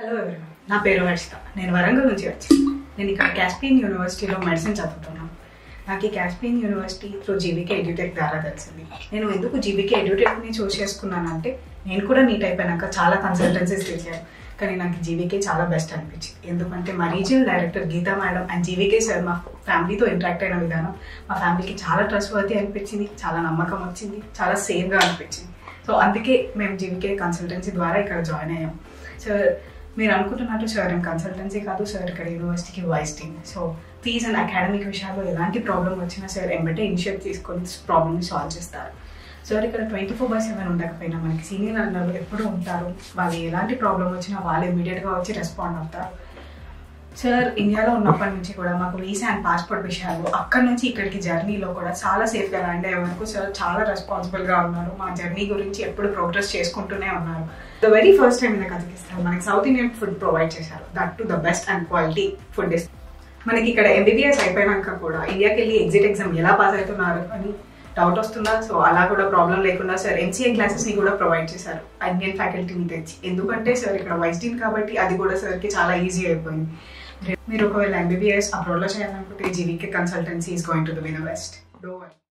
hello everyone నా పేరు హర్షిత నేను వరంగల్ నుంచి వచ్చాను నేను ఇక్కడ కాస్పియన్ యూనివర్సిటీలో మెడిసిన్ చదువుతున్నాను నాకు ఈ Caspian university through GVK edutech ద్వారా తెలిసింది నేను ఎందుకు జీవికే ఎడ్యుటెక్ని చూస్ చేసుకున్నానంటే నేను కూడా నీట్ అయిపోయినాక చాలా కన్సల్టెన్సీస్ చేశాను కానీ నాకు జీవికే చాలా బెస్ట్ అనిపించింది ఎందుకంటే మా regional director Geetha madam and GVK sir మా ఫ్యామిలీతో ఇంటరాక్ట్ అయిన విధానం మా ఫ్యామిలీకి చాలా ట్రస్ట్ వర్తి అనిపించింది చాలా నమ్మకం వచ్చింది చాలా సేఫ్గా అనిపించింది సో అందుకే మేము జీవికే కన్సల్టెన్సీ ద్వారా ఇక్కడ జాయిన్ అయ్యాం సార్ మీరు అనుకుంటున్నట్టు సార్ ఏం కన్సల్టెన్సీ కాదు సార్ ఇక్కడ యూనివర్సిటీకి vice team so fees and academic విషయాల్లో ఎలాంటి ప్రాబ్లం వచ్చినా సార్ ఎంబటే ఇనిషియేట్ తీసుకొని ప్రాబ్లమ్ని సాల్వ్ చేస్తారు సార్ ఇక్కడ ట్వంటీ ఫోర్ బై సెవెన్ ఉండకపోయినా మనకి సీనియర్ అన్నారు ఎప్పుడు ఉంటారు వాళ్ళు ఎలాంటి ప్రాబ్లం వచ్చినా వాళ్ళు ఇమీడియట్గా వచ్చి రెస్పాండ్ అవుతారు సార్ ఇండియాలో ఉన్నప్పటి నుంచి కూడా మాకు వీసా అండ్ పాస్పోర్ట్ విషయాలు అక్కడ నుంచి ఇక్కడికి జర్నీలో కూడా చాలా సేఫ్గా ల్యాండ్ అయ్యే వరకు సార్ చాలా రెస్పాన్సిబుల్గా ఉన్నారు మా జర్నీ గురించి ఎప్పుడు ప్రోగ్రెస్ చేసుకుంటూనే ఉన్నారు ద వెరీ ఫస్ట్ టైం ఇలా కజకిస్తాన్ మనకి సౌత్ ఇండియన్ ఫుడ్ ప్రొవైడ్ చేశారు that to the best and quality food మనకి ఇక్కడ ఎంబీబీఎస్ అయిపోయినాక కూడా ఇండియాకి వెళ్ళి ఎగ్జిట్ ఎగ్జామ్ ఎలా పాస్ అవుతున్నారు అని డౌట్ వస్తుందా సో అలా కూడా ప్రాబ్లం లేకుండా సార్ ఎంసీఏ క్లాసెస్ ని కూడా ప్రొవైడ్ చేశారు ఇండియన్ ఫ్యాకల్టీని తెచ్చి ఎందుకంటే సార్ ఇక్కడ వైస్ డీన్ కాబట్టి అది కూడా సార్కి చాలా ఈజీ అయిపోయింది మీరు ఒకవేళ ఎంబీబీఎస్ అబ్రాడ్లో చేయాలనుకుంటే GVK consultancy is going to the win best do